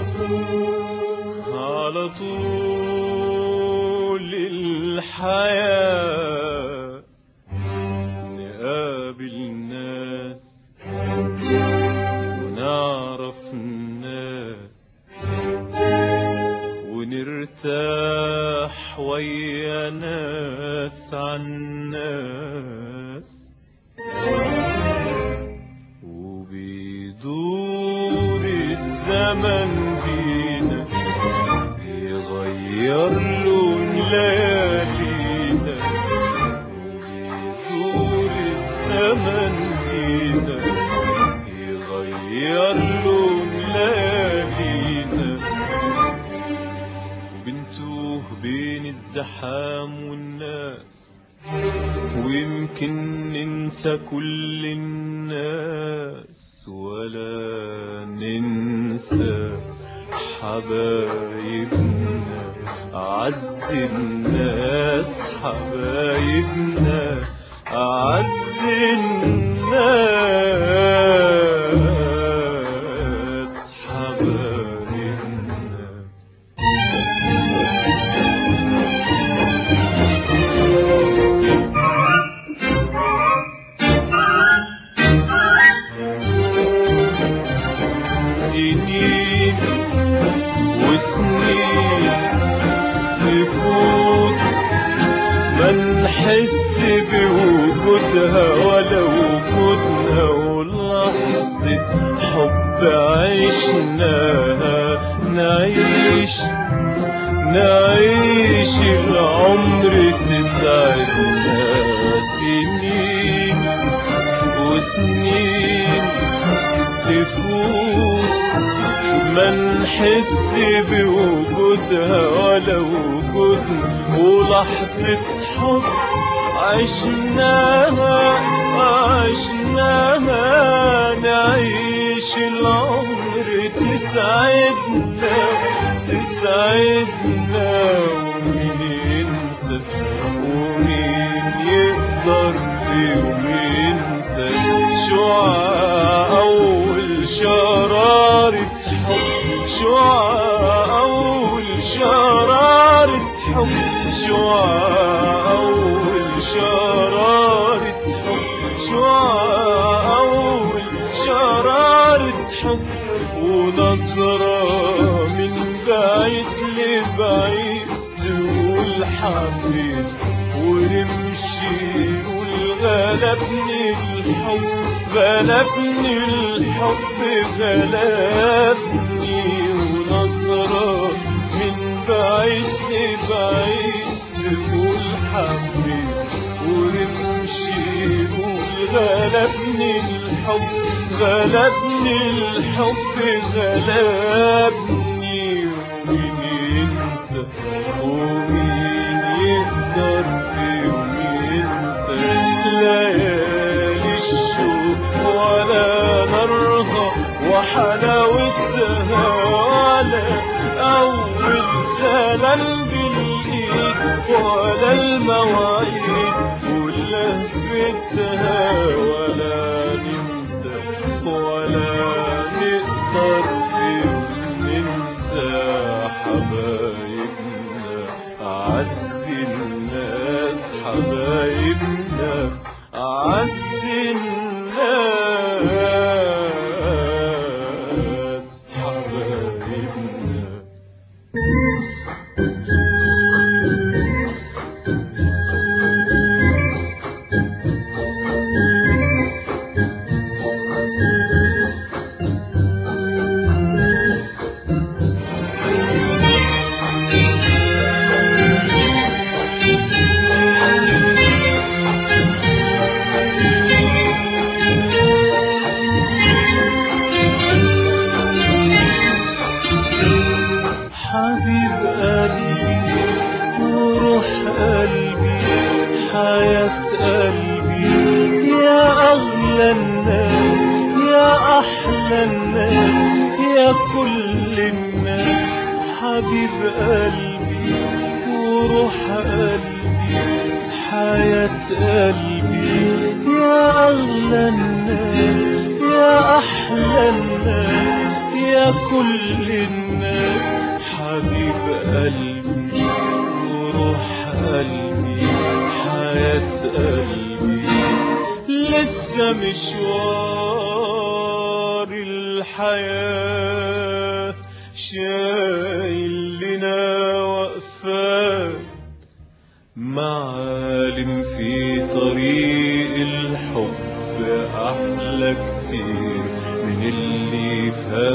على طول الحياة نقابل ناس ونعرف الناس ونرتاح ويا ناس عن ناس وبيدور الزمن بينا بيغير لون ليالينا وبيدور الزمن بينا بيغير لون ليالينا وبنتوه بين الزحام والناس ويمكن ننسى كل الناس ولا ننسى حبايبنا أعز الناس حبايبنا أعز الناس حبايبنا سنين وسنين تفوت ما نحس بوجودها ولا وجودنا ولحظة حب عشناها نعيش نعيش العمر تسعدنا سنين وسنين تفوت ما نحس بوجودها ولا وجودنا ولحظة حب عشناها عشناها نعيش العمر تسعدنا تسعدنا ومين ينسى ومين يقدر في يوم ينسى شعاع أول شرارة حب شعاع أول شرارة حب شعاع أول شرارة حب شعاع أول شرارة حب ونظرة من بعيد لبعيد تقول حبيب ونمشي يقول غلبني الحب غلبني الحب غلبني ونظرة من بعيد لبعيد تقول حبيب ونمشي يقول غلبني الحب غلبني الحب غلبني ومين ينسى ومين يقدر في يوم ينسى ليالي الشوق ولا نارها وحلاوتها ولا أول سلام بالإيد ولا المواعيد ولهفتها ولا ننسى ولا نقدر في يوم ننسى حبايبنا أعز الناس حبايبنا أعز الناس حبايبنا حبيب قلبي وروح قلبي حياة قلبي يا أغلى الناس يا أحلى الناس يا كل الناس حبيب قلبي وروح قلبي حياة قلبي يا أغلى الناس يا أحلى الناس يا كل الناس حبيب قلبي وروح قلبي حياة قلبي لسه مشوار الحياة شايل لنا وقفات معالم في طريق الحب أحلى كتير من اللي فات